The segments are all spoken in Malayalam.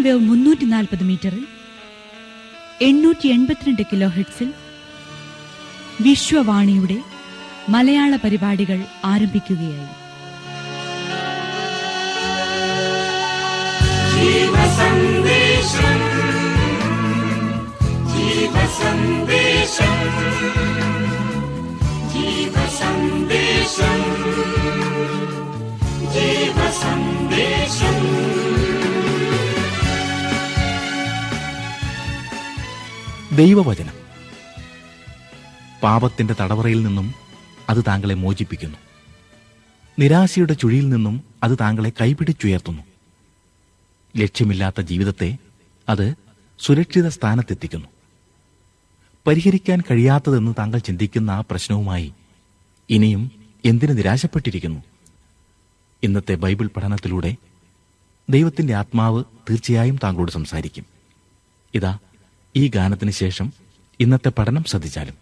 വേവ് മുന്നൂറ്റി നാൽപ്പത് മീറ്ററിൽ എണ്ണൂറ്റി എൺപത്തിരണ്ട് കിലോ ഹെഡ്സിൽ വിശ്വവാണിയുടെ മലയാള പരിപാടികൾ ആരംഭിക്കുകയായി ദൈവവചനം പാപത്തിന്റെ തടവറയിൽ നിന്നും അത് താങ്കളെ മോചിപ്പിക്കുന്നു നിരാശയുടെ ചുഴിയിൽ നിന്നും അത് താങ്കളെ കൈപിടിച്ചുയർത്തുന്നു ലക്ഷ്യമില്ലാത്ത ജീവിതത്തെ അത് സുരക്ഷിത സ്ഥാനത്തെത്തിക്കുന്നു പരിഹരിക്കാൻ കഴിയാത്തതെന്ന് താങ്കൾ ചിന്തിക്കുന്ന ആ പ്രശ്നവുമായി ഇനിയും എന്തിന് നിരാശപ്പെട്ടിരിക്കുന്നു ഇന്നത്തെ ബൈബിൾ പഠനത്തിലൂടെ ദൈവത്തിന്റെ ആത്മാവ് തീർച്ചയായും താങ്കളോട് സംസാരിക്കും ഇതാ ഈ ഗാനത്തിന് ശേഷം ഇന്നത്തെ പഠനം ശ്രദ്ധിച്ചാലും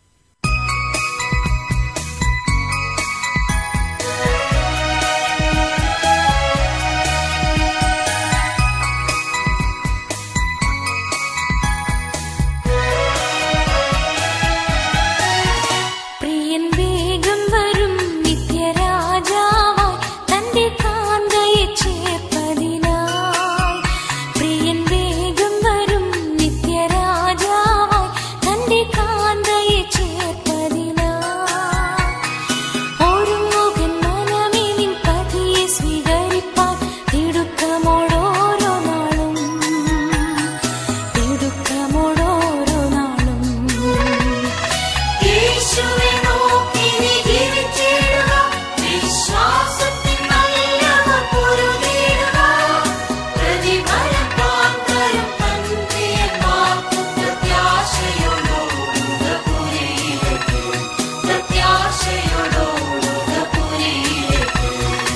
പ്രിയൻ വേഗം വരും നിത്യരാജാവായി തന്റെ കാന്തയെ ചേർപ്പതിനായി പ്രിയൻ വേഗം വരും നിത്യരാജാവായി തന്റെ കാന്തയെ ചേർപ്പതിനായി ഒരുങ്ങുകൻ മനമേ നിൻ പതിയെ സ്വീകരിപ്പാൻ തിടുക്കമോടോരോ നാളും തിടുക്കമോടോരോ നാളും യേശുവെ നോക്കി നീ ജീവിച്ചിടുക വിശ്വാസത്തിൻ നല്ലവ പൊരുതിടുക പ്രതിഫലപ്പാൻ തരും തന്ത്രിയന്മാർക്കു പ്രത്യാശയോടോടുക പുരയിലേക്ക് പ്രത്യാശയോടോടുക പുരയിലേക്ക്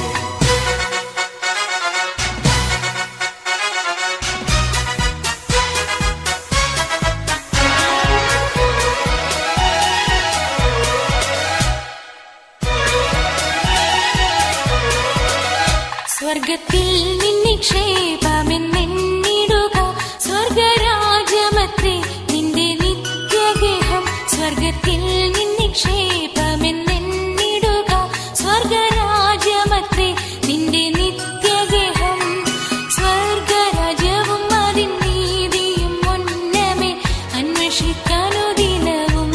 സ്വർഗത്തിൽ നിന്നിക്ഷേപമെന്നെണ്ണിടുക സ്വർഗരാജ്യമത്രേ നിന്റെ നിത്യഗേഹം സ്വർഗത്തിൽ നിന്നിക്ഷേപമെന്നെണ്ണിടുക സ്വർഗരാജ്യമത്രേ നിന്റെ നിത്യഗേഹം സ്വർഗരാജ്യവും അതിൻ നീതിയും മുന്നമേ അന്വേഷിക്കാനു ദിനവും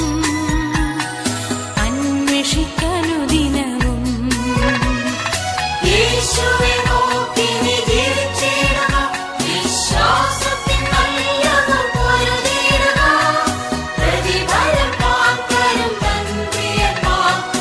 അന്വേഷിക്കാനു ദിനവും യേശുവെ നോക്കി നീ ജീവിച്ചിടുക വിശ്വാസത്തിൻ നല്ലവ പൊരുതിടുക പ്രതിഫലം പാർക്കരും തന്ത്രിയന്മാർക്കു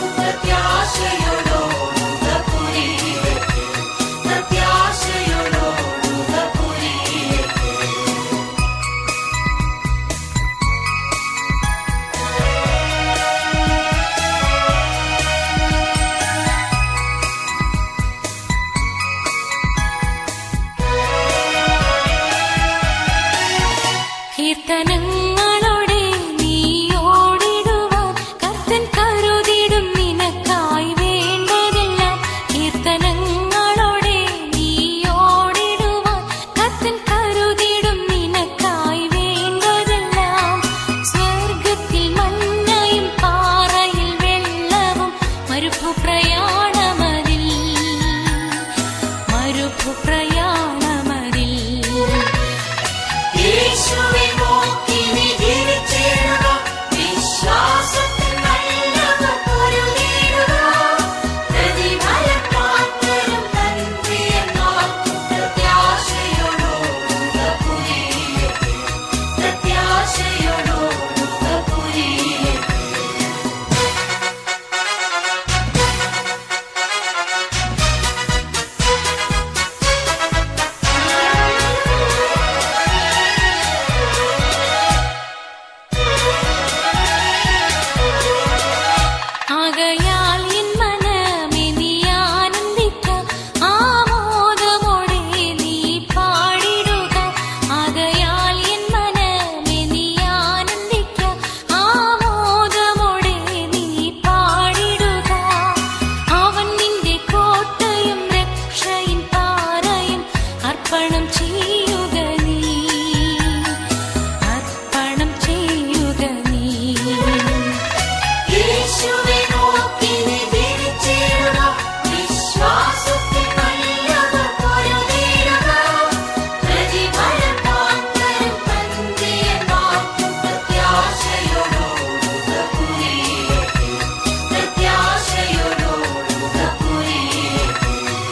പ്രത്യാശയോടോടുക പുരിയട്ടെ പ്രത്യാശയോടോടുക പുരിയട്ടെ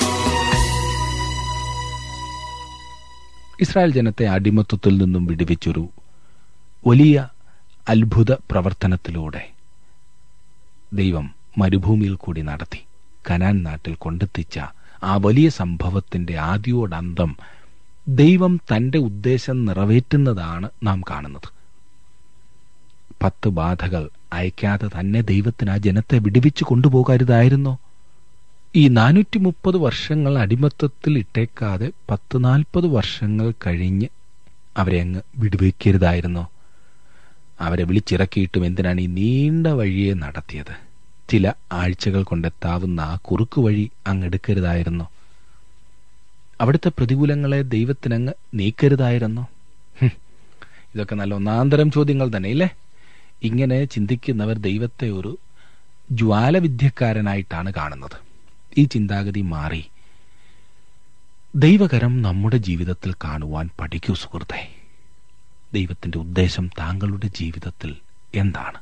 ഇസ്രായേൽ ജനത്തെ അടിമത്വത്തിൽ നിന്നും വിടുവിച്ചൊരു വലിയ അത്ഭുത പ്രവർത്തനത്തിലൂടെ ദൈവം മരുഭൂമിയിൽ കൂടി നടത്തി കനാൻ നാട്ടിൽ കൊണ്ടെത്തിച്ച ആ വലിയ സംഭവത്തിന്റെ ആദ്യോടന്തം ദൈവം തന്റെ ഉദ്ദേശം നിറവേറ്റുന്നതാണ് നാം കാണുന്നത് പത്ത് ബാധകൾ അയക്കാതെ തന്നെ ദൈവത്തിന് ആ ജനത്തെ വിടുവിച്ചു കൊണ്ടുപോകരുതായിരുന്നോ ഈ നാനൂറ്റി മുപ്പത് വർഷങ്ങൾ അടിമത്തത്തിൽ ഇട്ടേക്കാതെ പത്ത് നാൽപ്പത് വർഷങ്ങൾ കഴിഞ്ഞ് അവരെ അങ്ങ് വിടുവിക്കരുതായിരുന്നോ അവരെ വിളിച്ചിറക്കിയിട്ടും എന്തിനാണ് ഈ നീണ്ട വഴിയെ നടത്തിയത് ചില ആഴ്ചകൾ കൊണ്ടെത്താവുന്ന ആ കുറുക്കു വഴി അങ്ങെടുക്കരുതായിരുന്നോ അവിടുത്തെ പ്രതികൂലങ്ങളെ ദൈവത്തിനങ്ങ് നീക്കരുതായിരുന്നോ ഹും, ഇതൊക്കെ നല്ല ഒന്നാന്തരം ചോദ്യങ്ങൾ തന്നെ ഇല്ലേ ഇങ്ങനെ ചിന്തിക്കുന്നവർ ദൈവത്തെ ഒരു ജ്വാലവിദ്യക്കാരനായിട്ടാണ് കാണുന്നത് ഈ ചിന്താഗതി മാറി ദൈവകരം നമ്മുടെ ജീവിതത്തിൽ കാണുവാൻ പഠിക്കൂ സുഹൃത്തെ ദൈവത്തിന്റെ ഉദ്ദേശം താങ്കളുടെ ജീവിതത്തിൽ എന്താണ്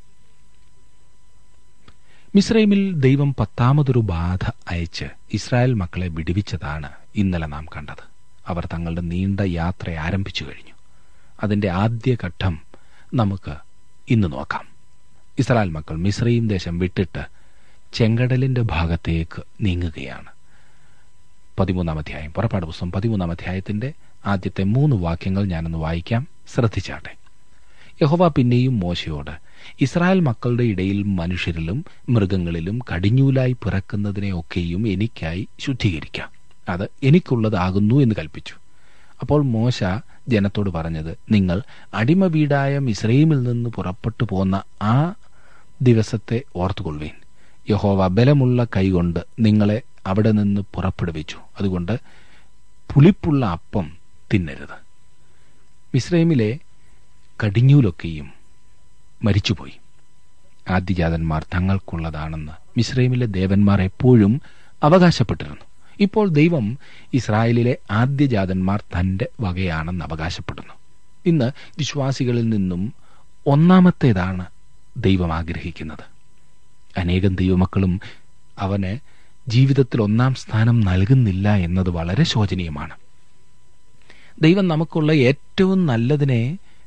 മിസ്രൈമിൽ ദൈവം പത്താമതൊരു ബാധ അയച്ച് ഇസ്രായേൽ മക്കളെ വിടുവിച്ചതാണ് ഇന്നലെ നാം കണ്ടത് അവർ തങ്ങളുടെ നീണ്ട യാത്ര ആരംഭിച്ചു കഴിഞ്ഞു അതിന്റെ ആദ്യ ഘട്ടം നമുക്ക് ഇന്ന് നോക്കാം ഇസ്രായേൽ മക്കൾ മിസ്രൈം ദേശം വിട്ടിട്ട് ചെങ്കടലിന്റെ ഭാഗത്തേക്ക് നീങ്ങുകയാണ് പതിമൂന്നാം അധ്യായം പുറപ്പാട് പുസ്തകം പതിമൂന്നാം അധ്യായത്തിന്റെ ആദ്യത്തെ മൂന്ന് വാക്യങ്ങൾ ഞാനൊന്ന് വായിക്കാം ശ്രദ്ധിച്ചാട്ടെ യഹോവ പിന്നെയും മോശയോട് ഇസ്രായേൽ മക്കളുടെ ഇടയിൽ മനുഷ്യരിലും മൃഗങ്ങളിലും കടിഞ്ഞൂലായി പിറക്കുന്നതിനെയൊക്കെയും എനിക്കായി ശുദ്ധീകരിക്കാം അത് എനിക്കുള്ളതാകുന്നു എന്ന് കൽപ്പിച്ചു അപ്പോൾ മോശ ജനത്തോട് പറഞ്ഞത് നിങ്ങൾ അടിമ വീടായ മിസ്രൈമിൽ നിന്ന് പുറപ്പെട്ടു പോന്ന ആ ദിവസത്തെ ഓർത്തുകൊള്ളുവീൻ യഹോവ ബലമുള്ള കൈകൊണ്ട് നിങ്ങളെ അവിടെ നിന്ന് പുറപ്പെടുവിച്ചു അതുകൊണ്ട് പുളിപ്പുള്ള അപ്പം തിന്നരുത് മിസ്രൈമിലെ കടിഞ്ഞൂലൊക്കെയും മരിച്ചുപോയി ആദ്യജാതന്മാർ തങ്ങൾക്കുള്ളതാണെന്ന് മിസ്രൈമിലെ ദേവന്മാർ എപ്പോഴും അവകാശപ്പെട്ടിരുന്നു ഇപ്പോൾ ദൈവം ഇസ്രായേലിലെ ആദ്യജാതന്മാർ തന്റെ വകയാണെന്ന് അവകാശപ്പെടുന്നു ഇന്ന് വിശ്വാസികളിൽ നിന്നും ഒന്നാമത്തേതാണ് ദൈവം ആഗ്രഹിക്കുന്നത് അനേകം ദൈവമക്കളും അവന് ജീവിതത്തിൽ ഒന്നാം സ്ഥാനം നൽകുന്നില്ല എന്നത് വളരെ ശോചനീയമാണ് ദൈവം നമുക്കുള്ള ഏറ്റവും നല്ലതിനെ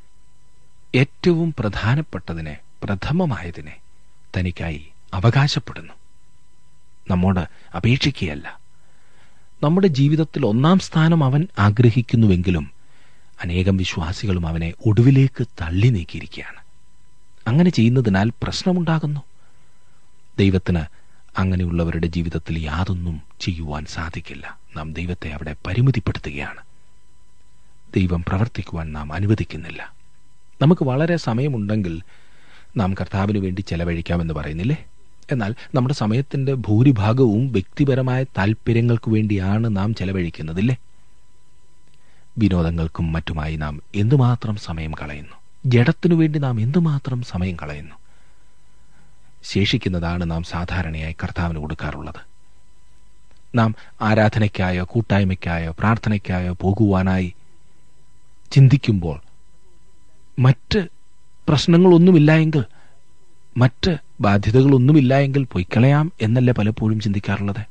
ഏറ്റവും പ്രധാനപ്പെട്ടതിനെ പ്രഥമമായതിനെ തനിക്കായി അവകാശപ്പെടുന്നു നമ്മോട് അപേക്ഷിക്കുകയല്ല നമ്മുടെ ജീവിതത്തിൽ ഒന്നാം സ്ഥാനം അവൻ ആഗ്രഹിക്കുന്നുവെങ്കിലും അനേകം വിശ്വാസികളും അവനെ ഒടുവിലേക്ക് തള്ളി നീക്കിയിരിക്കുകയാണ് അങ്ങനെ ചെയ്യുന്നതിനാൽ പ്രശ്നമുണ്ടാകുന്നു ദൈവത്തിന് അങ്ങനെയുള്ളവരുടെ ജീവിതത്തിൽ യാതൊന്നും ചെയ്യുവാൻ സാധിക്കില്ല നാം ദൈവത്തെ അവിടെ പരിമിതിപ്പെടുത്തുകയാണ് ദൈവം പ്രവർത്തിക്കുവാൻ നാം അനുവദിക്കുന്നില്ല നമുക്ക് വളരെ സമയമുണ്ടെങ്കിൽ നാം കർത്താവിന് വേണ്ടി ചെലവഴിക്കാമെന്ന് പറയുന്നില്ലേ എന്നാൽ നമ്മുടെ സമയത്തിന്റെ ഭൂരിഭാഗവും വ്യക്തിപരമായ താല്പര്യങ്ങൾക്ക് വേണ്ടിയാണ് നാം ചെലവഴിക്കുന്നതില്ലേ വിനോദങ്ങൾക്കും മറ്റുമായി നാം എന്തുമാത്രം സമയം കളയുന്നു ജഡത്തിനു വേണ്ടി നാം എന്തുമാത്രം സമയം കളയുന്നു ശേഷിക്കുന്നതാണ് നാം സാധാരണയായി കർത്താവിന് കൊടുക്കാറുള്ളത് നാം ആരാധനയ്ക്കായോ കൂട്ടായ്മയ്ക്കായോ പ്രാർത്ഥനയ്ക്കായോ പോകുവാനായി ചിന്തിക്കുമ്പോൾ മറ്റ് പ്രശ്നങ്ങളൊന്നുമില്ല എങ്കിൽ മറ്റ് ബാധ്യതകളൊന്നുമില്ല എങ്കിൽ പൊയ്ക്കളയാം എന്നല്ലേ പലപ്പോഴും ചിന്തിക്കാറുള്ളത്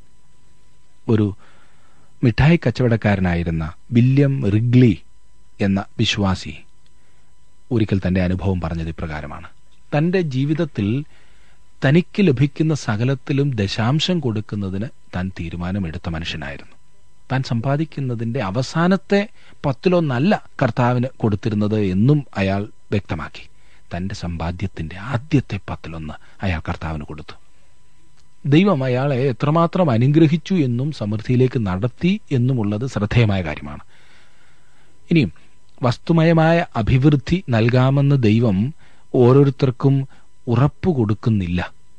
ഒരു മിഠായി കച്ചവടക്കാരനായിരുന്ന വില്യം റിഗ്ലി എന്ന വിശ്വാസി ഒരിക്കൽ തന്റെ അനുഭവം പറഞ്ഞത് ഇപ്രകാരമാണ് തന്റെ ജീവിതത്തിൽ തനിക്ക് ലഭിക്കുന്ന സകലത്തിലും ദശാംശം കൊടുക്കുന്നതിന് താൻ തീരുമാനമെടുത്ത മനുഷ്യനായിരുന്നു താൻ സമ്പാദിക്കുന്നതിന്റെ അവസാനത്തെ പത്തിലൊന്നല്ല കർത്താവിന് കൊടുത്തിരുന്നത് എന്നും അയാൾ വ്യക്തമാക്കി തന്റെ സമ്പാദ്യത്തിന്റെ ആദ്യത്തെ പത്തിലൊന്ന് അയാൾ കർത്താവിന് കൊടുത്തു ദൈവം അയാളെ എത്രമാത്രം അനുഗ്രഹിച്ചു എന്നും സമൃദ്ധിയിലേക്ക് നടത്തി എന്നുമുള്ളത് ശ്രദ്ധേയമായ കാര്യമാണ് ഇനിയും വസ്തുമയമായ അഭിവൃദ്ധി നൽകാമെന്ന് ദൈവം ഓരോരുത്തർക്കും ഉറപ്പു കൊടുക്കുന്നില്ല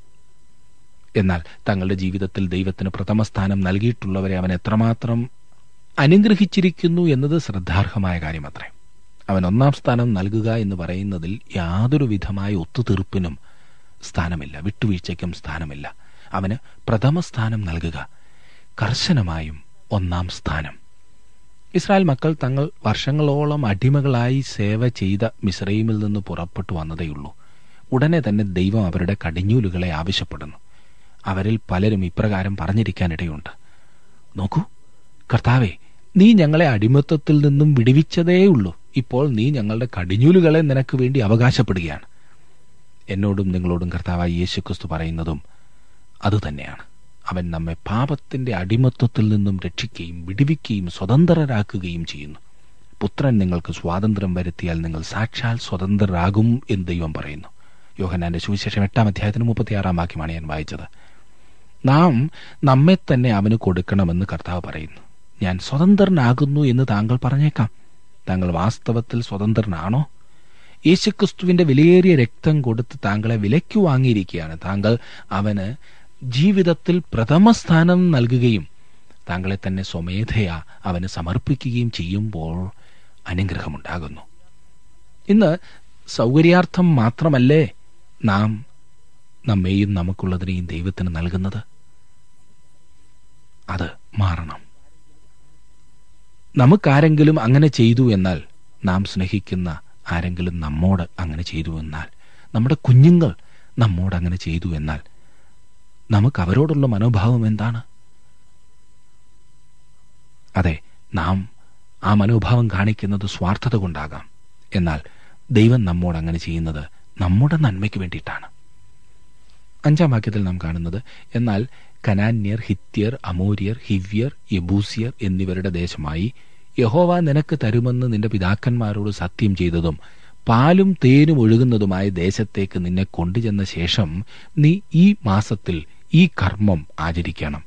എന്നാൽ തങ്ങളുടെ ജീവിതത്തിൽ ദൈവത്തിന് പ്രഥമ സ്ഥാനം നൽകിയിട്ടുള്ളവരെ അവൻ എത്രമാത്രം അനുഗ്രഹിച്ചിരിക്കുന്നു എന്നത് ശ്രദ്ധാർഹമായ കാര്യമത്രേ അവൻ ഒന്നാം സ്ഥാനം നൽകുക എന്ന് പറയുന്നതിൽ യാതൊരു വിധമായ ഒത്തുതീർപ്പിനും സ്ഥാനമില്ല വിട്ടുവീഴ്ചയ്ക്കും സ്ഥാനമില്ല അവന് പ്രഥമ സ്ഥാനം നൽകുക കർശനമായും ഒന്നാം സ്ഥാനം ഇസ്രായേൽ മക്കൾ തങ്ങൾ വർഷങ്ങളോളം അടിമകളായി സേവ ചെയ്ത മിസ്രൈമിൽ നിന്ന് പുറപ്പെട്ടു വന്നതേയുള്ളൂ ഉടനെ തന്നെ ദൈവം അവരുടെ കടിഞ്ഞൂലുകളെ ആവശ്യപ്പെടുന്നു അവരിൽ പലരും ഇപ്രകാരം പറഞ്ഞിരിക്കാനിടയുണ്ട് നോക്കൂ കർത്താവെ നീ ഞങ്ങളെ അടിമത്തത്തിൽ നിന്നും വിടുവിച്ചതേയുള്ളൂ ഇപ്പോൾ നീ ഞങ്ങളുടെ കടിഞ്ഞൂലുകളെ നിനക്ക് വേണ്ടി അവകാശപ്പെടുകയാണ് എന്നോടും നിങ്ങളോടും കർത്താവായി യേശുക്രിസ്തു പറയുന്നതും അതുതന്നെയാണ് അവൻ നമ്മെ പാപത്തിന്റെ അടിമത്വത്തിൽ നിന്നും രക്ഷിക്കുകയും വിടുവിക്കുകയും സ്വതന്ത്രരാക്കുകയും ചെയ്യുന്നു പുത്രൻ നിങ്ങൾക്ക് സ്വാതന്ത്ര്യം വരുത്തിയാൽ നിങ്ങൾ സാക്ഷാൽ സ്വതന്ത്രരാകും എന്ന് ദൈവം പറയുന്നു യോഹനാന്റെ സുവിശേഷം എട്ടാം അധ്യായത്തിന് മുപ്പത്തിയാറാം വാക്യമാണ് ഞാൻ വായിച്ചത് നാം നമ്മെ തന്നെ അവന് കൊടുക്കണമെന്ന് കർത്താവ് പറയുന്നു ഞാൻ സ്വതന്ത്രനാകുന്നു എന്ന് താങ്കൾ പറഞ്ഞേക്കാം താങ്കൾ വാസ്തവത്തിൽ സ്വതന്ത്രനാണോ യേശുക്രിസ്തുവിന്റെ വിലയേറിയ രക്തം കൊടുത്ത് താങ്കളെ വിലയ്ക്ക് വാങ്ങിയിരിക്കുകയാണ് താങ്കൾ അവന് ജീവിതത്തിൽ പ്രഥമ സ്ഥാനം നൽകുകയും താങ്കളെ തന്നെ സ്വമേധയാ അവന് സമർപ്പിക്കുകയും ചെയ്യുമ്പോൾ അനുഗ്രഹമുണ്ടാകുന്നു ഇന്ന് സൗകര്യാർത്ഥം മാത്രമല്ലേ നാം നമ്മെയും നമുക്കുള്ളതിനെയും ദൈവത്തിന് നൽകുന്നത് അത് മാറണം നമുക്കാരെങ്കിലും അങ്ങനെ ചെയ്തു എന്നാൽ നാം സ്നേഹിക്കുന്ന ആരെങ്കിലും നമ്മോട് അങ്ങനെ ചെയ്തു എന്നാൽ നമ്മുടെ കുഞ്ഞുങ്ങൾ നമ്മോട് അങ്ങനെ ചെയ്തു എന്നാൽ നമുക്ക് അവരോടുള്ള മനോഭാവം എന്താണ് അതെ നാം ആ മനോഭാവം കാണിക്കുന്നത് സ്വാർത്ഥത കൊണ്ടാകാം എന്നാൽ ദൈവം നമ്മോട് അങ്ങനെ ചെയ്യുന്നത് നമ്മുടെ നന്മയ്ക്ക് വേണ്ടിയിട്ടാണ് അഞ്ചാം വാക്യത്തിൽ നാം കാണുന്നത് എന്നാൽ കനാന്യർ ഹിത്യർ അമോര്യർ ഹിവ്യർ യബൂസിയർ എന്നിവരുടെ ദേശമായി യഹോവ നിനക്ക് തരുമെന്ന് നിന്റെ പിതാക്കന്മാരോട് സത്യം ചെയ്തതും പാലും തേനും ഒഴുകുന്നതുമായ ദേശത്തേക്ക് നിന്നെ കൊണ്ടുചെന്ന ശേഷം നീ ഈ മാസത്തിൽ ഈ കർമ്മം ആചരിക്കണം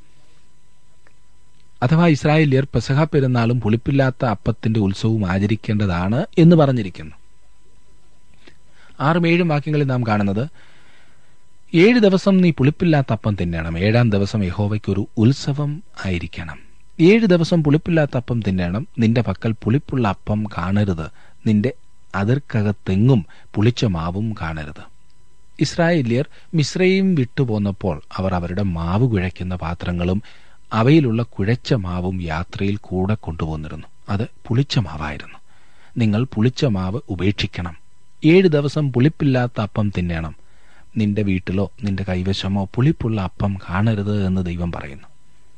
അഥവാ ഇസ്രായേലിയർ പെസഹ പെരുന്നാളും പുളിപ്പില്ലാത്ത അപ്പത്തിന്റെ ഉത്സവവും ആചരിക്കേണ്ടതാണ് എന്ന് പറഞ്ഞിരിക്കുന്നു ആറും ഏഴും വാക്യങ്ങളിൽ നാം കാണുന്നത് ഏഴ് ദിവസം നീ പുളിപ്പില്ലാത്ത അപ്പം തിന്നണം ഏഴാം ദിവസം യഹോവയ്ക്കൊരു ഉത്സവം ആയിരിക്കണം ഏഴ് ദിവസം പുളിപ്പില്ലാത്ത അപ്പം തിന്നണം നിന്റെ പക്കൽ പുളിപ്പുള്ള അപ്പം കാണരുത് നിന്റെ അതിർക്കകത്തെങ്ങും പുളിച്ച മാവും കാണരുത് ഇസ്രായേല്യർ മിശ്രയും വിട്ടുപോന്നപ്പോൾ അവർ അവരുടെ മാവ് കുഴയ്ക്കുന്ന പാത്രങ്ങളും അവയിലുള്ള കുഴച്ച മാവും യാത്രയിൽ കൂടെ കൊണ്ടുപോന്നിരുന്നു അത് പുളിച്ച മാവായിരുന്നു നിങ്ങൾ പുളിച്ച മാവ് ഉപേക്ഷിക്കണം ഏഴ് ദിവസം പുളിപ്പില്ലാത്ത അപ്പം തിന്നണം നിന്റെ വീട്ടിലോ നിന്റെ കൈവശമോ പുളിപ്പുള്ള അപ്പം കാണരുത് എന്ന് ദൈവം പറയുന്നു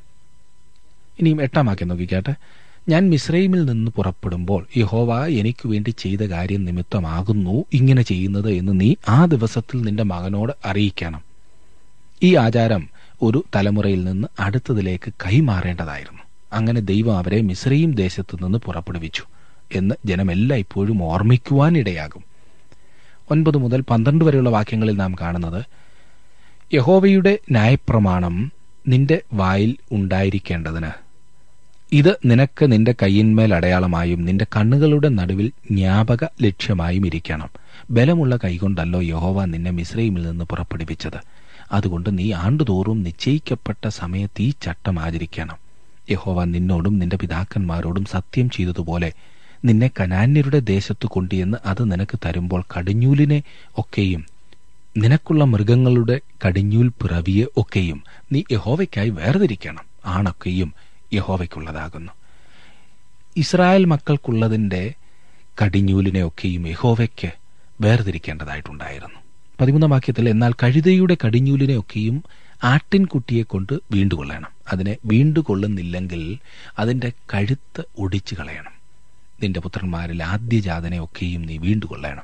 ഇനിയും എട്ടാം വാക്യം നോക്കിക്കാട്ടെ ഞാൻ മിസ്രൈമിൽ നിന്ന് പുറപ്പെടുമ്പോൾ യഹോവ എനിക്ക് വേണ്ടി ചെയ്ത കാര്യം നിമിത്തമാകുന്നു ഇങ്ങനെ ചെയ്യുന്നത് എന്ന് നീ ആ ദിവസത്തിൽ നിന്റെ മകനോട് അറിയിക്കണം ഈ ആചാരം ഒരു തലമുറയിൽ നിന്ന് അടുത്തതിലേക്ക് കൈമാറേണ്ടതായിരുന്നു അങ്ങനെ ദൈവം അവരെ മിസ്രൈം ദേശത്തു നിന്ന് പുറപ്പെടുവിച്ചു എന്ന് ജനമെല്ലാം ഇപ്പോഴും ഓർമ്മിക്കുവാനിടയാകും ഒൻപത് മുതൽ പന്ത്രണ്ട് വരെയുള്ള വാക്യങ്ങളിൽ നാം കാണുന്നത് യഹോവയുടെ ന്യായപ്രമാണം നിന്റെ വായിൽ ഉണ്ടായിരിക്കേണ്ടതിന് ഇത് നിനക്ക് നിന്റെ കയ്യിന്മേൽ അടയാളമായും നിന്റെ കണ്ണുകളുടെ നടുവിൽ ജ്ഞാപക ലക്ഷ്യമായും ഇരിക്കണം ബലമുള്ള കൈകൊണ്ടല്ലോ യഹോവ നിന്നെ മിശ്രൈമിൽ നിന്ന് പുറപ്പെടുവിച്ചത് അതുകൊണ്ട് നീ ആണ്ടുതോറും നിശ്ചയിക്കപ്പെട്ട സമയത്ത് ഈ ചട്ടം ആചരിക്കണം യഹോവ നിന്നോടും നിന്റെ പിതാക്കന്മാരോടും സത്യം ചെയ്തതുപോലെ നിന്നെ കനാന്യരുടെ ദേശത്തു കൊണ്ടുചെന്ന് അത് നിനക്ക് തരുമ്പോൾ കടിഞ്ഞൂലിനെ ഒക്കെയും നിനക്കുള്ള മൃഗങ്ങളുടെ കടിഞ്ഞൂൽ പിറവിയെ ഒക്കെയും നീ യഹോവയ്ക്കായി വേർതിരിക്കണം ആണൊക്കെയും യഹോവയ്ക്കുള്ളതാകുന്നു ഇസ്രായേൽ മക്കൾക്കുള്ളതിന്റെ കടിഞ്ഞൂലിനെ ഒക്കെയും യഹോവയ്ക്ക് വേർതിരിക്കേണ്ടതായിട്ടുണ്ടായിരുന്നു പതിമൂന്നാം വാക്യത്തിൽ എന്നാൽ കഴുതയുടെ കടിഞ്ഞൂലിനെ ഒക്കെയും ആട്ടിൻകുട്ടിയെ കൊണ്ട് വീണ്ടുകൊള്ളണം അതിനെ വീണ്ടുകൊള്ളുന്നില്ലെങ്കിൽ അതിന്റെ കഴുത്ത് ഒടിച്ചു കളയണം നിന്റെ പുത്രന്മാരിൽ ആദ്യജാതനെ ഒക്കെയും നീ വീണ്ടുകൊള്ളണം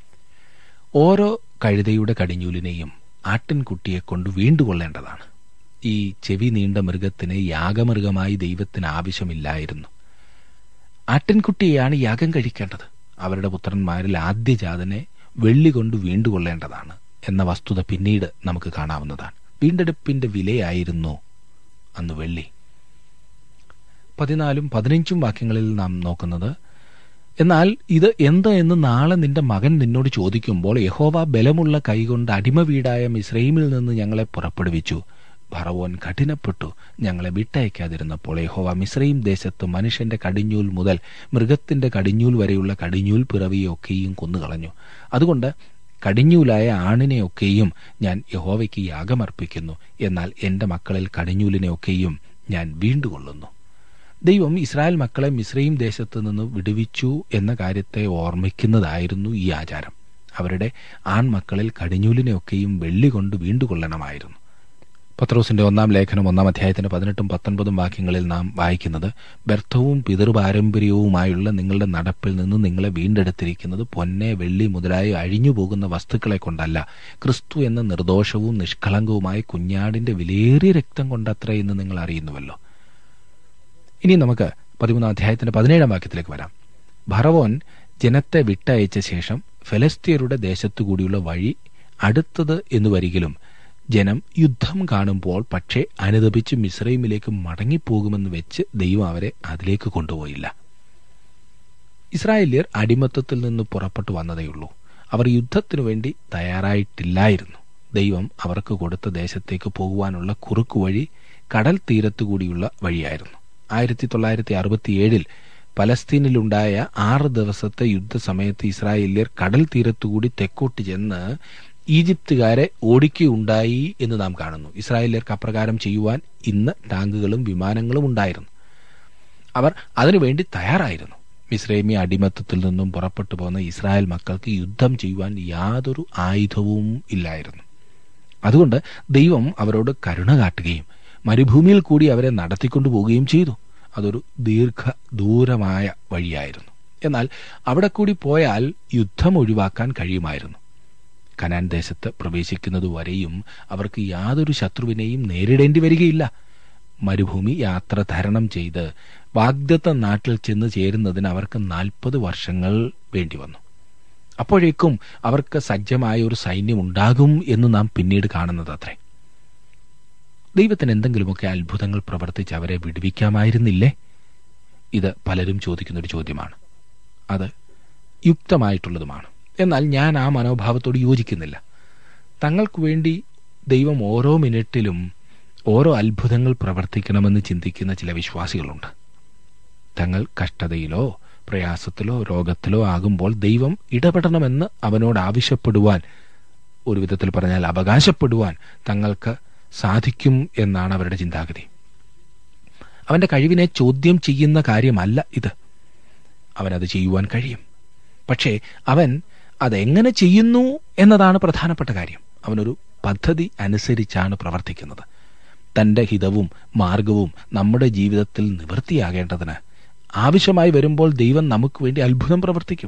ഓരോ കഴുതയുടെ കടിഞ്ഞൂലിനെയും ആട്ടിൻകുട്ടിയെ കൊണ്ട് വീണ്ടുകൊള്ളേണ്ടതാണ് ഈ ചെവി നീണ്ട മൃഗത്തിന് യാഗമൃഗമായി ദൈവത്തിന് ആവശ്യമില്ലായിരുന്നു ആട്ടിൻകുട്ടിയെയാണ് യാഗം കഴിക്കേണ്ടത് അവരുടെ പുത്രന്മാരിൽ ആദ്യജാതനെ വെള്ളി കൊണ്ട് വീണ്ടുകൊള്ളേണ്ടതാണ് എന്ന വസ്തുത പിന്നീട് നമുക്ക് കാണാവുന്നതാണ് വീണ്ടെടുപ്പിന്റെ വിലയായിരുന്നു അന്ന് വെള്ളി പതിനാലും പതിനഞ്ചും വാക്യങ്ങളിൽ നാം നോക്കുന്നത് എന്നാൽ ഇത് എന്ത് എന്ന് നാളെ നിന്റെ മകൻ നിന്നോട് ചോദിക്കുമ്പോൾ യഹോവ ബലമുള്ള കൈകൊണ്ട് അടിമ വീടായ മിസ്രൈമിൽ നിന്ന് ഞങ്ങളെ പുറപ്പെടുവിച്ചു ഭറവോൻ കഠിനപ്പെട്ടു ഞങ്ങളെ വിട്ടയക്കാതിരുന്നപ്പോൾ യഹോവ മിസ്രൈം ദേശത്ത് മനുഷ്യന്റെ കടിഞ്ഞൂൽ മുതൽ മൃഗത്തിന്റെ കടിഞ്ഞൂൽ വരെയുള്ള കടിഞ്ഞൂൽ പിറവിയൊക്കെയും കൊന്നുകളഞ്ഞു അതുകൊണ്ട് കടിഞ്ഞൂലായ ആണിനെയൊക്കെയും ഞാൻ യഹോവയ്ക്ക് യാഗമർപ്പിക്കുന്നു എന്നാൽ എന്റെ മക്കളിൽ കടിഞ്ഞൂലിനെയൊക്കെയും ഞാൻ വീണ്ടുകൊള്ളുന്നു ദൈവം ഇസ്രായേൽ മക്കളെ മിശ്രയും ദേശത്ത് നിന്ന് വിടുവിച്ചു എന്ന കാര്യത്തെ ഓർമ്മിക്കുന്നതായിരുന്നു ഈ ആചാരം അവരുടെ ആൺമക്കളിൽ കടിഞ്ഞൂലിനെയൊക്കെയും വെള്ളി കൊണ്ട് വീണ്ടുകൊള്ളണമായിരുന്നു പത്രോസിന്റെ ഒന്നാം ലേഖനം ഒന്നാം അധ്യായത്തിന്റെ പതിനെട്ടും പത്തൊൻപതും വാക്യങ്ങളിൽ നാം വായിക്കുന്നത് വ്യർത്ഥവും പിതൃപാരമ്പര്യവുമായുള്ള നിങ്ങളുടെ നടപ്പിൽ നിന്ന് നിങ്ങളെ വീണ്ടെടുത്തിരിക്കുന്നത് പൊന്നെ വെള്ളി മുതലായി അഴിഞ്ഞു പോകുന്ന വസ്തുക്കളെ കൊണ്ടല്ല ക്രിസ്തു എന്ന നിർദോഷവും നിഷ്കളങ്കവുമായ കുഞ്ഞാടിന്റെ വിലേറിയ രക്തം കൊണ്ടത്രേ എന്ന് നിങ്ങൾ അറിയുന്നുവല്ലോ ഇനി നമുക്ക് പതിമൂന്നാം അധ്യായത്തിന്റെ പതിനേഴാം വാക്യത്തിലേക്ക് വരാം ഭറവോൻ ജനത്തെ വിട്ടയച്ച ശേഷം ഫെലസ്തീയരുടെ ദേശത്തുകൂടിയുള്ള വഴി അടുത്തത് എന്ന് വരികിലും ജനം യുദ്ധം കാണുമ്പോൾ പക്ഷേ അനുദപിച്ച് മിസ്രൈമിലേക്ക് മടങ്ങിപ്പോകുമെന്ന് വെച്ച് ദൈവം അവരെ അതിലേക്ക് കൊണ്ടുപോയില്ല ഇസ്രായേല്യർ അടിമത്തത്തിൽ നിന്ന് പുറപ്പെട്ടു വന്നതേയുള്ളൂ അവർ യുദ്ധത്തിനു വേണ്ടി തയ്യാറായിട്ടില്ലായിരുന്നു ദൈവം അവർക്ക് കൊടുത്ത ദേശത്തേക്ക് പോകുവാനുള്ള കുറുക്കുവഴി കടൽ തീരത്തുകൂടിയുള്ള വഴിയായിരുന്നു ആയിരത്തി തൊള്ളായിരത്തി അറുപത്തിയേഴിൽ പലസ്തീനിലുണ്ടായ ആറ് ദിവസത്തെ യുദ്ധസമയത്ത് ഇസ്രായേല്യർ കടൽ തീരത്തുകൂടി തെക്കോട്ട് ചെന്ന് ഈജിപ്തുകാരെ ഓടിക്കുകയുണ്ടായി എന്ന് നാം കാണുന്നു ഇസ്രായേല്യർക്ക് അപ്രകാരം ചെയ്യുവാൻ ഇന്ന് ടാങ്കുകളും വിമാനങ്ങളും ഉണ്ടായിരുന്നു അവർ അതിനുവേണ്ടി തയ്യാറായിരുന്നു മിസ്രൈമി അടിമത്തത്തിൽ നിന്നും പുറപ്പെട്ടു പോന്ന ഇസ്രായേൽ മക്കൾക്ക് യുദ്ധം ചെയ്യുവാൻ യാതൊരു ആയുധവും ഇല്ലായിരുന്നു അതുകൊണ്ട് ദൈവം അവരോട് കരുണ കാട്ടുകയും മരുഭൂമിയിൽ കൂടി അവരെ നടത്തിക്കൊണ്ടു പോവുകയും ചെയ്തു അതൊരു ദീർഘ ദൂരമായ വഴിയായിരുന്നു എന്നാൽ അവിടെ കൂടി പോയാൽ യുദ്ധം ഒഴിവാക്കാൻ കഴിയുമായിരുന്നു കനാൻ ദേശത്ത് പ്രവേശിക്കുന്നതുവരെയും അവർക്ക് യാതൊരു ശത്രുവിനെയും നേരിടേണ്ടി വരികയില്ല മരുഭൂമി യാത്ര തരണം ചെയ്ത് വാഗ്ദത്ത നാട്ടിൽ ചെന്ന് ചേരുന്നതിന് അവർക്ക് നാൽപ്പത് വർഷങ്ങൾ വേണ്ടി വന്നു അപ്പോഴേക്കും അവർക്ക് സജ്ജമായ ഒരു സൈന്യം ഉണ്ടാകും എന്ന് നാം പിന്നീട് കാണുന്നത് അത്രേ ദൈവത്തിന് എന്തെങ്കിലുമൊക്കെ അത്ഭുതങ്ങൾ പ്രവർത്തിച്ച് അവരെ വിടുവിക്കാമായിരുന്നില്ലേ ഇത് പലരും ചോദിക്കുന്ന ഒരു ചോദ്യമാണ് അത് യുക്തമായിട്ടുള്ളതുമാണ് എന്നാൽ ഞാൻ ആ മനോഭാവത്തോട് യോജിക്കുന്നില്ല തങ്ങൾക്ക് വേണ്ടി ദൈവം ഓരോ മിനിറ്റിലും ഓരോ അത്ഭുതങ്ങൾ പ്രവർത്തിക്കണമെന്ന് ചിന്തിക്കുന്ന ചില വിശ്വാസികളുണ്ട് തങ്ങൾ കഷ്ടതയിലോ പ്രയാസത്തിലോ രോഗത്തിലോ ആകുമ്പോൾ ദൈവം ഇടപെടണമെന്ന് അവനോട് ആവശ്യപ്പെടുവാൻ ഒരു വിധത്തിൽ പറഞ്ഞാൽ അവകാശപ്പെടുവാൻ തങ്ങൾക്ക് സാധിക്കും എന്നാണ് അവരുടെ ചിന്താഗതി അവന്റെ കഴിവിനെ ചോദ്യം ചെയ്യുന്ന കാര്യമല്ല ഇത് അവനത് ചെയ്യുവാൻ കഴിയും പക്ഷേ അവൻ അതെങ്ങനെ ചെയ്യുന്നു എന്നതാണ് പ്രധാനപ്പെട്ട കാര്യം അവനൊരു പദ്ധതി അനുസരിച്ചാണ് പ്രവർത്തിക്കുന്നത് തന്റെ ഹിതവും മാർഗവും നമ്മുടെ ജീവിതത്തിൽ നിവൃത്തിയാകേണ്ടതിന് ആവശ്യമായി വരുമ്പോൾ ദൈവം നമുക്ക് വേണ്ടി അത്ഭുതം പ്രവർത്തിക്കും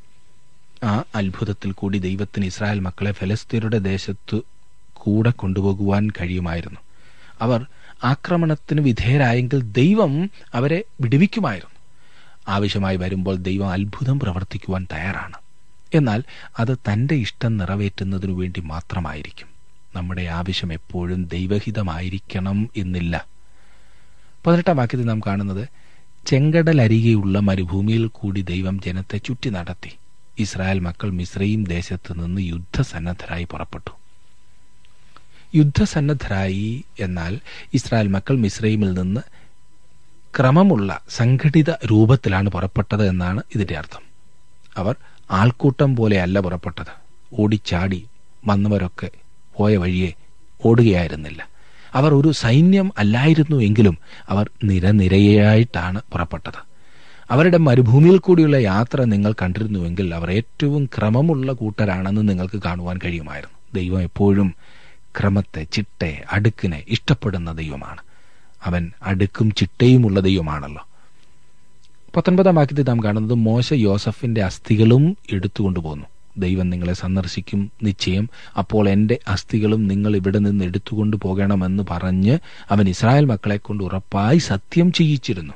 ആ അത്ഭുതത്തിൽ കൂടി ദൈവത്തിന് ഇസ്രായേൽ മക്കളെ ഫലസ്തീനയുടെ ദേശത്ത് കൂടെ കൊണ്ടുപോകുവാൻ കഴിയുമായിരുന്നു അവർ ആക്രമണത്തിന് വിധേയരായെങ്കിൽ ദൈവം അവരെ വിടുവിക്കുമായിരുന്നു ആവശ്യമായി വരുമ്പോൾ ദൈവം അത്ഭുതം പ്രവർത്തിക്കുവാൻ തയ്യാറാണ് എന്നാൽ അത് തന്റെ ഇഷ്ടം നിറവേറ്റുന്നതിനു വേണ്ടി മാത്രമായിരിക്കും നമ്മുടെ ആവശ്യം എപ്പോഴും ദൈവഹിതമായിരിക്കണം എന്നില്ല പതിനെട്ടാം വാക്യത്തിൽ നാം കാണുന്നത് ചെങ്കടലരികെയുള്ള മരുഭൂമിയിൽ കൂടി ദൈവം ജനത്തെ ചുറ്റി നടത്തി ഇസ്രായേൽ മക്കൾ മിശ്രയും ദേശത്ത് നിന്ന് യുദ്ധസന്നദ്ധരായി പുറപ്പെട്ടു യുദ്ധസന്നദ്ധരായി എന്നാൽ ഇസ്രായേൽ മക്കൾ മിശ്രൈമിൽ നിന്ന് ക്രമമുള്ള സംഘടിത രൂപത്തിലാണ് പുറപ്പെട്ടത് എന്നാണ് ഇതിന്റെ അർത്ഥം അവർ ആൾക്കൂട്ടം പോലെയല്ല പുറപ്പെട്ടത് ഓടിച്ചാടി വന്നവരൊക്കെ പോയ വഴിയെ ഓടുകയായിരുന്നില്ല അവർ ഒരു സൈന്യം അല്ലായിരുന്നു എങ്കിലും അവർ നിരനിരയായിട്ടാണ് പുറപ്പെട്ടത് അവരുടെ മരുഭൂമിയിൽ കൂടിയുള്ള യാത്ര നിങ്ങൾ കണ്ടിരുന്നുവെങ്കിൽ അവർ ഏറ്റവും ക്രമമുള്ള കൂട്ടരാണെന്ന് നിങ്ങൾക്ക് കാണുവാൻ കഴിയുമായിരുന്നു ദൈവം എപ്പോഴും ക്രമത്തെ ചിട്ടെ അടുക്കിനെ ഇഷ്ടപ്പെടുന്ന ദൈവമാണ് അവൻ അടുക്കും ചിട്ടയുമുള്ള ദൈവമാണല്ലോ പത്തൊൻപതാം വാക്യത്തിൽ നാം കാണുന്നത് മോശ യോസഫിന്റെ അസ്ഥികളും എടുത്തുകൊണ്ടുപോന്നു ദൈവം നിങ്ങളെ സന്ദർശിക്കും നിശ്ചയം അപ്പോൾ എന്റെ അസ്ഥികളും നിങ്ങൾ ഇവിടെ നിന്ന് എടുത്തുകൊണ്ടു പോകണമെന്ന് പറഞ്ഞ് അവൻ ഇസ്രായേൽ മക്കളെ കൊണ്ട് ഉറപ്പായി സത്യം ചെയ്യിച്ചിരുന്നു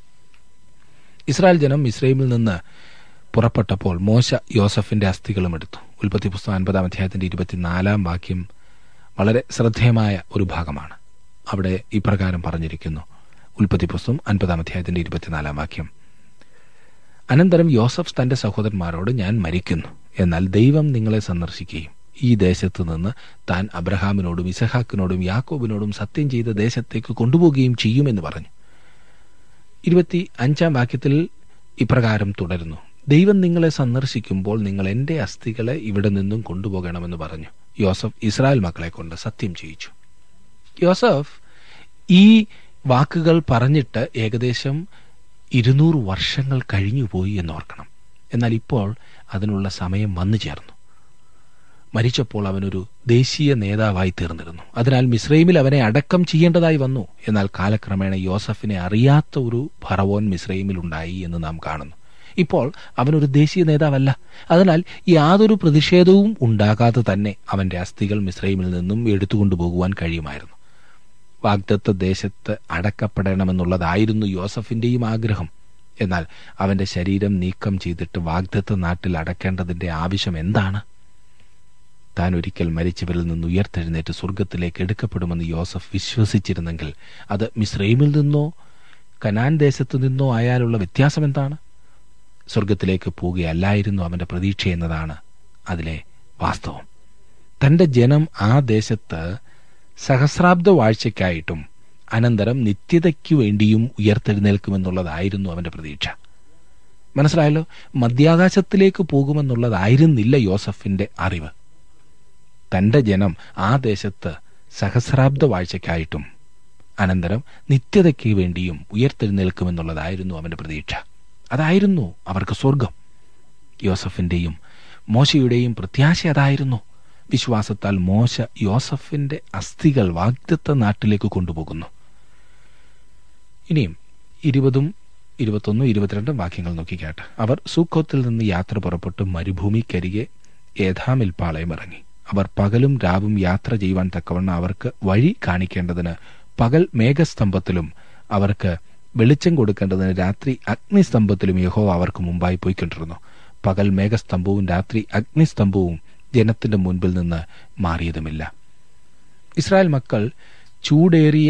ഇസ്രായേൽ ജനം ഇസ്രൈമിൽ നിന്ന് പുറപ്പെട്ടപ്പോൾ മോശ യോസഫിന്റെ അസ്ഥികളും എടുത്തു ഉൽപ്പത്തി പുസ്തകം അൻപതാം അധ്യായത്തിന്റെ ഇരുപത്തിനാലാം വാക്യം വളരെ ശ്രദ്ധേയമായ ഒരു ഭാഗമാണ് അവിടെ ഇപ്രകാരം പറഞ്ഞിരിക്കുന്നു ഉൽപ്പത്തി പുസ്തകം അൻപതാം അധ്യായത്തിന്റെ ഇരുപത്തിനാലാം വാക്യം അനന്തരം യോസഫ് തന്റെ സഹോദരന്മാരോട് ഞാൻ മരിക്കുന്നു എന്നാൽ ദൈവം നിങ്ങളെ സന്ദർശിക്കുകയും ഈ ദേശത്ത് നിന്ന് താൻ അബ്രഹാമിനോടും ഇസഹാക്കിനോടും യാക്കോബിനോടും സത്യം ചെയ്ത ദേശത്തേക്ക് കൊണ്ടുപോവുകയും ചെയ്യുമെന്ന് പറഞ്ഞു ഇരുപത്തി അഞ്ചാം വാക്യത്തിൽ ഇപ്രകാരം തുടരുന്നു ദൈവം നിങ്ങളെ സന്ദർശിക്കുമ്പോൾ നിങ്ങൾ എന്റെ അസ്ഥികളെ ഇവിടെ നിന്നും കൊണ്ടുപോകണമെന്ന് പറഞ്ഞു യോസഫ് ഇസ്രായേൽ മക്കളെ കൊണ്ട് സത്യം ചെയ്യിച്ചു യോസഫ് ഈ വാക്കുകൾ പറഞ്ഞിട്ട് ഏകദേശം ഇരുന്നൂറ് വർഷങ്ങൾ കഴിഞ്ഞുപോയി എന്നോർക്കണം എന്നാൽ ഇപ്പോൾ അതിനുള്ള സമയം വന്നു ചേർന്നു മരിച്ചപ്പോൾ അവനൊരു ദേശീയ നേതാവായി തീർന്നിരുന്നു അതിനാൽ മിസ്രൈമിൽ അവനെ അടക്കം ചെയ്യേണ്ടതായി വന്നു എന്നാൽ കാലക്രമേണ യോസഫിനെ അറിയാത്ത ഒരു ഫറവോൻ മിസ്രൈമിൽ ഉണ്ടായി എന്ന് നാം കാണുന്നു ഇപ്പോൾ അവനൊരു ദേശീയ നേതാവല്ല അതിനാൽ യാതൊരു പ്രതിഷേധവും ഉണ്ടാകാതെ തന്നെ അവന്റെ അസ്ഥികൾ മിസ്രൈമിൽ നിന്നും എടുത്തുകൊണ്ടുപോകുവാൻ കഴിയുമായിരുന്നു വാഗ്ദത്ത ദേശത്ത് അടക്കപ്പെടണമെന്നുള്ളതായിരുന്നു യോസഫിന്റെയും ആഗ്രഹം എന്നാൽ അവന്റെ ശരീരം നീക്കം ചെയ്തിട്ട് വാഗ്ദത്ത നാട്ടിൽ അടക്കേണ്ടതിന്റെ ആവശ്യം എന്താണ് താൻ ഒരിക്കൽ മരിച്ചവരിൽ നിന്ന് ഉയർത്തെഴുന്നേറ്റ് സ്വർഗത്തിലേക്ക് എടുക്കപ്പെടുമെന്ന് യോസഫ് വിശ്വസിച്ചിരുന്നെങ്കിൽ അത് മിസ്രൈമിൽ നിന്നോ കനാൻ ദേശത്തു നിന്നോ ആയാലുള്ള വ്യത്യാസം എന്താണ് സ്വർഗത്തിലേക്ക് പോവുകയല്ലായിരുന്നു അവന്റെ പ്രതീക്ഷ എന്നതാണ് അതിലെ വാസ്തവം തന്റെ ജനം ആ ദേശത്ത് സഹസ്രാബ്ദ വാഴ്ചയ്ക്കായിട്ടും അനന്തരം നിത്യതയ്ക്കു വേണ്ടിയും ഉയർത്തെഴുന്നേൽക്കുമെന്നുള്ളതായിരുന്നു അവന്റെ പ്രതീക്ഷ മനസ്സിലായല്ലോ മധ്യാകാശത്തിലേക്ക് പോകുമെന്നുള്ളതായിരുന്നില്ല യോസഫിന്റെ അറിവ് തന്റെ ജനം ആ ദേശത്ത് സഹസ്രാബ്ദ വാഴ്ചയ്ക്കായിട്ടും അനന്തരം നിത്യതയ്ക്ക് വേണ്ടിയും ഉയർത്തെഴുന്നേൽക്കുമെന്നുള്ളതായിരുന്നു അവന്റെ പ്രതീക്ഷ അതായിരുന്നു അവർക്ക് സ്വർഗം യോസഫിന്റെയും മോശയുടെയും പ്രത്യാശ അതായിരുന്നു വിശ്വാസത്താൽ മോശ യോസഫിന്റെ അസ്ഥികൾ വാഗ്ദത്ത നാട്ടിലേക്ക് കൊണ്ടുപോകുന്നു ഇനിയും ഇരുപതും ഇരുപത്തൊന്നും ഇരുപത്തിരണ്ടും വാക്യങ്ങൾ നോക്കിക്കാട്ട് അവർ സൂഖോത്തിൽ നിന്ന് യാത്ര പുറപ്പെട്ട് മരുഭൂമിക്കരികെ ഏതാമിൽ പാളയം ഇറങ്ങി അവർ പകലും രാവും യാത്ര ചെയ്യുവാൻ തക്കവണ്ണം അവർക്ക് വഴി കാണിക്കേണ്ടതിന് പകൽ മേഘസ്തംഭത്തിലും അവർക്ക് വെളിച്ചം കൊടുക്കേണ്ടതിന് രാത്രി അഗ്നിസ്തംഭത്തിലും യഹോ അവർക്ക് മുമ്പായി പോയിക്കൊണ്ടിരുന്നു പകൽ മേഘസ്തംഭവും രാത്രി അഗ്നിസ്തംഭവും ജനത്തിന്റെ മുൻപിൽ നിന്ന് മാറിയതുമില്ല ഇസ്രായേൽ മക്കൾ ചൂടേറിയ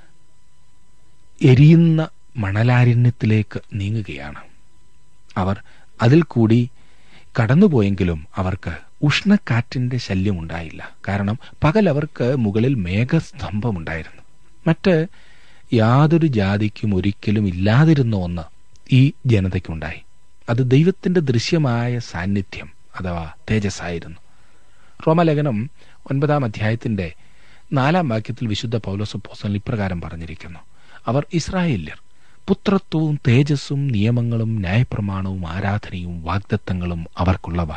എരിയുന്ന മണലാരണ്യത്തിലേക്ക് നീങ്ങുകയാണ് അവർ അതിൽ കൂടി കടന്നുപോയെങ്കിലും അവർക്ക് ഉഷ്ണക്കാറ്റിന്റെ ശല്യമുണ്ടായില്ല കാരണം പകൽ അവർക്ക് മുകളിൽ മേഘസ്തംഭമുണ്ടായിരുന്നു മറ്റ് യാതൊരു ജാതിക്കും ഒരിക്കലും ഇല്ലാതിരുന്ന ഒന്ന് ഈ ജനതയ്ക്കുണ്ടായി അത് ദൈവത്തിന്റെ ദൃശ്യമായ സാന്നിധ്യം അഥവാ തേജസ്സായിരുന്നു റോമലേഖനം ഒൻപതാം അധ്യായത്തിന്റെ നാലാം വാക്യത്തിൽ വിശുദ്ധ പൗലോസപ്പോസൻ ഇപ്രകാരം പറഞ്ഞിരിക്കുന്നു അവർ ഇസ്രായേല്യർ പുത്രത്വവും തേജസ്സും നിയമങ്ങളും ന്യായപ്രമാണവും ആരാധനയും വാഗ്ദത്തങ്ങളും അവർക്കുള്ളവ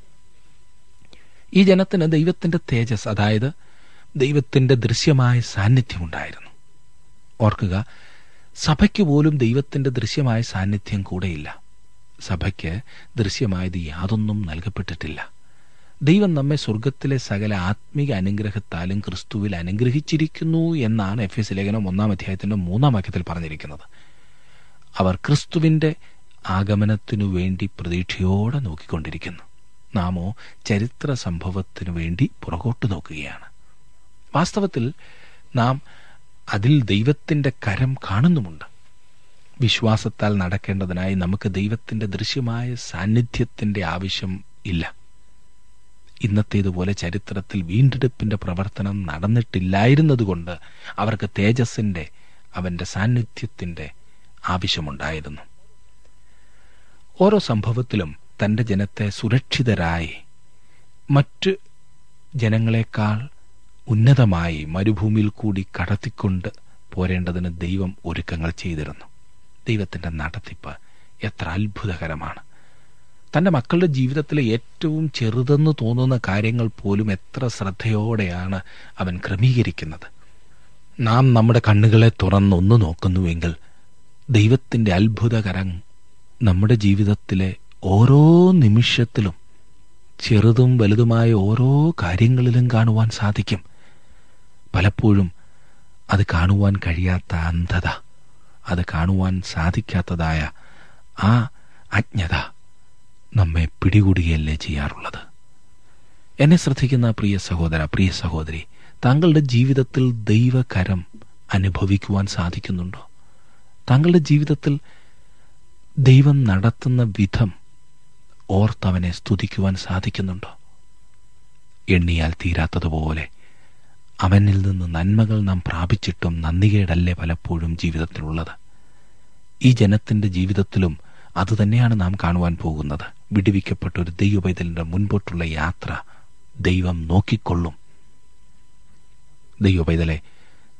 ഈ ജനത്തിന് ദൈവത്തിന്റെ തേജസ് അതായത് ദൈവത്തിന്റെ ദൃശ്യമായ സാന്നിധ്യമുണ്ടായിരുന്നു ഓർക്കുക സഭയ്ക്ക് പോലും ദൈവത്തിന്റെ ദൃശ്യമായ സാന്നിധ്യം കൂടെയില്ല സഭയ്ക്ക് ദൃശ്യമായത് യാതൊന്നും നൽകപ്പെട്ടിട്ടില്ല ദൈവം നമ്മെ സ്വർഗത്തിലെ സകല ആത്മീക അനുഗ്രഹത്താലും ക്രിസ്തുവിൽ അനുഗ്രഹിച്ചിരിക്കുന്നു എന്നാണ് എഫ് എസ് ലേഖനം ഒന്നാം അധ്യായത്തിന്റെ മൂന്നാം വാക്യത്തിൽ പറഞ്ഞിരിക്കുന്നത് അവർ ക്രിസ്തുവിന്റെ ആഗമനത്തിനു വേണ്ടി പ്രതീക്ഷയോടെ നോക്കിക്കൊണ്ടിരിക്കുന്നു നാമോ ചരിത്ര സംഭവത്തിനു വേണ്ടി പുറകോട്ട് നോക്കുകയാണ് വാസ്തവത്തിൽ നാം അതിൽ ദൈവത്തിന്റെ കരം കാണുന്നുമുണ്ട് വിശ്വാസത്താൽ നടക്കേണ്ടതിനായി നമുക്ക് ദൈവത്തിന്റെ ദൃശ്യമായ സാന്നിധ്യത്തിന്റെ ആവശ്യം ഇല്ല ഇന്നത്തേതുപോലെ ചരിത്രത്തിൽ വീണ്ടെടുപ്പിന്റെ പ്രവർത്തനം നടന്നിട്ടില്ലായിരുന്നതുകൊണ്ട് അവർക്ക് തേജസ്സിന്റെ അവന്റെ സാന്നിധ്യത്തിന്റെ ആവശ്യമുണ്ടായിരുന്നു ഓരോ സംഭവത്തിലും തന്റെ ജനത്തെ സുരക്ഷിതരായി മറ്റ് ജനങ്ങളെക്കാൾ ഉന്നതമായി മരുഭൂമിയിൽ കൂടി കടത്തിക്കൊണ്ട് പോരേണ്ടതിന് ദൈവം ഒരുക്കങ്ങൾ ചെയ്തിരുന്നു ദൈവത്തിന്റെ നടത്തിപ്പ് എത്ര അത്ഭുതകരമാണ് തന്റെ മക്കളുടെ ജീവിതത്തിലെ ഏറ്റവും ചെറുതെന്ന് തോന്നുന്ന കാര്യങ്ങൾ പോലും എത്ര ശ്രദ്ധയോടെയാണ് അവൻ ക്രമീകരിക്കുന്നത് നാം നമ്മുടെ കണ്ണുകളെ തുറന്നൊന്നു നോക്കുന്നുവെങ്കിൽ ദൈവത്തിന്റെ അത്ഭുതകരം നമ്മുടെ ജീവിതത്തിലെ ഓരോ നിമിഷത്തിലും ചെറുതും വലുതുമായ ഓരോ കാര്യങ്ങളിലും കാണുവാൻ സാധിക്കും പലപ്പോഴും അത് കാണുവാൻ കഴിയാത്ത അന്ധത അത് കാണുവാൻ സാധിക്കാത്തതായ ആ അജ്ഞത നമ്മെ പിടികൂടുകയല്ലേ ചെയ്യാറുള്ളത് എന്നെ ശ്രദ്ധിക്കുന്ന പ്രിയ സഹോദര പ്രിയ സഹോദരി താങ്കളുടെ ജീവിതത്തിൽ ദൈവകരം അനുഭവിക്കുവാൻ സാധിക്കുന്നുണ്ടോ താങ്കളുടെ ജീവിതത്തിൽ ദൈവം നടത്തുന്ന വിധം ഓർത്തവനെ സ്തുതിക്കുവാൻ സാധിക്കുന്നുണ്ടോ എണ്ണിയാൽ തീരാത്തതുപോലെ അവനിൽ നിന്ന് നന്മകൾ നാം പ്രാപിച്ചിട്ടും നന്ദികേടല്ലേ പലപ്പോഴും ജീവിതത്തിലുള്ളത് ഈ ജനത്തിന്റെ ജീവിതത്തിലും അതുതന്നെയാണ് നാം കാണുവാൻ പോകുന്നത് വിടുവിക്കപ്പെട്ട ഒരു ദൈവപൈതലിന്റെ മുൻപോട്ടുള്ള യാത്ര ദൈവം നോക്കിക്കൊള്ളും ദൈവപൈതലെ